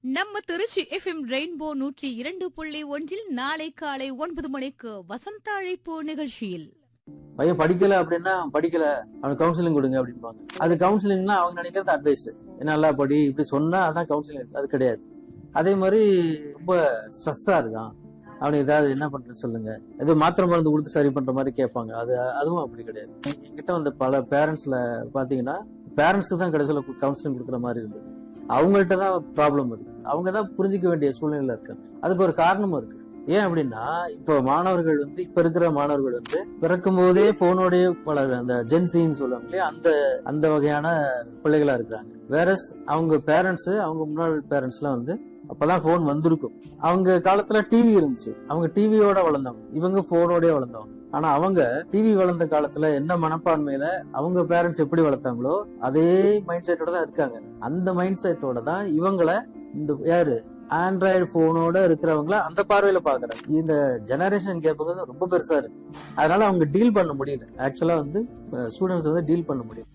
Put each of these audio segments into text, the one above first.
நம்ம Trichy FM rainbow நூற்றி இரண்டு புள்ளி ஒன்றில் நாளை காலை ஒன்பது மணிக்கு வசந்த அழைப்பு நிகழ்ச்சியில் பையன் படிக்கல அப்படின்னா அவன் படிக்கல அவனுக்கு கவுன்சிலிங் கொடுங்க அப்படிம்பாங்க அது கவுன்சிலிங்னா அவங்க நினைக்கிறது அட்வைஸ் நல்லா படி இப்படி சொன்னா அதான் கவுன்சிலிங் அது கிடையாது அதே மாதிரி ரொம்ப ஸ்ட்ரெஸ்ஸா இருக்கான் அவனுக்கு ஏதாவது என்ன பண்றது சொல்லுங்க ஏதோ மாத்திரை மருந்து கொடுத்து சரி பண்ற மாதிரி கேட்பாங்க அது அதுவும் அப்படி கிடையாது என்கிட்ட வந்து பல பேரண்ட்ஸ்ல பாத்தீங்கன்னா பேரண்ட்ஸ் தான் கடைசியில் கவுன்சிலிங் கொடுக்குற மாதிரி இருந்தது அவங்கள்ட்ட தான் ப்ராப்ளம் இருக்கு அவங்க தான் புரிஞ்சிக்க வேண்டிய சூழ்நிலையில இருக்காங்க அதுக்கு ஒரு காரணமும் இருக்கு ஏன் அப்படின்னா இப்போ மாணவர்கள் வந்து இப்ப இருக்கிற மாணவர்கள் வந்து பிறக்கும் போதே போனோடய வளர அந்த ஜென்சின்னு சொல்லுவாங்க இல்லையா அந்த அந்த வகையான பிள்ளைகளா இருக்கிறாங்க வேற அவங்க பேரண்ட்ஸ் அவங்க முன்னாள் பேரண்ட்ஸ்லாம் வந்து அப்பதான் போன் வந்திருக்கும் அவங்க காலத்துல டிவி இருந்துச்சு அவங்க டிவியோட வளர்ந்தவங்க இவங்க போனோடய வளர்ந்தவங்க ஆனா அவங்க டிவி வளர்ந்த காலத்துல என்ன மனப்பான்மையில அவங்க பேரண்ட்ஸ் எப்படி வளர்த்தாங்களோ அதே மைண்ட் செட்டோட தான் இருக்காங்க அந்த மைண்ட் செட்டோட தான் இவங்கள இந்த யாரு ஆண்ட்ராய்டு போனோட இருக்கிறவங்கள அந்த பார்வையில பாக்குறாங்க இந்த ஜெனரேஷன் கேப் வந்து ரொம்ப பெருசா இருக்கு அதனால அவங்க டீல் பண்ண முடியல ஆக்சுவலா வந்து ஸ்டூடெண்ட்ஸ் வந்து டீல் பண்ண முடியல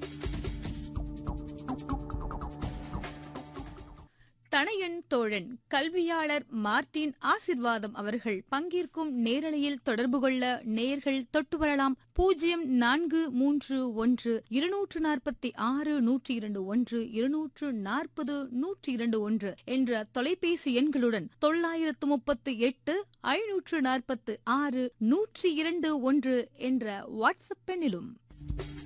தனையன் தோழன் கல்வியாளர் மார்டின் ஆசிர்வாதம் அவர்கள் பங்கேற்கும் நேரலையில் தொடர்பு கொள்ள நேயர்கள் தொட்டு வரலாம் பூஜ்ஜியம் நான்கு மூன்று ஒன்று இருநூற்று நாற்பத்தி ஆறு நூற்றி இரண்டு ஒன்று இருநூற்று நாற்பது நூற்றி இரண்டு ஒன்று என்ற தொலைபேசி எண்களுடன் தொள்ளாயிரத்து முப்பத்து எட்டு ஐநூற்று நாற்பத்து ஆறு நூற்றி இரண்டு ஒன்று என்ற வாட்ஸ்அப் எண்ணிலும்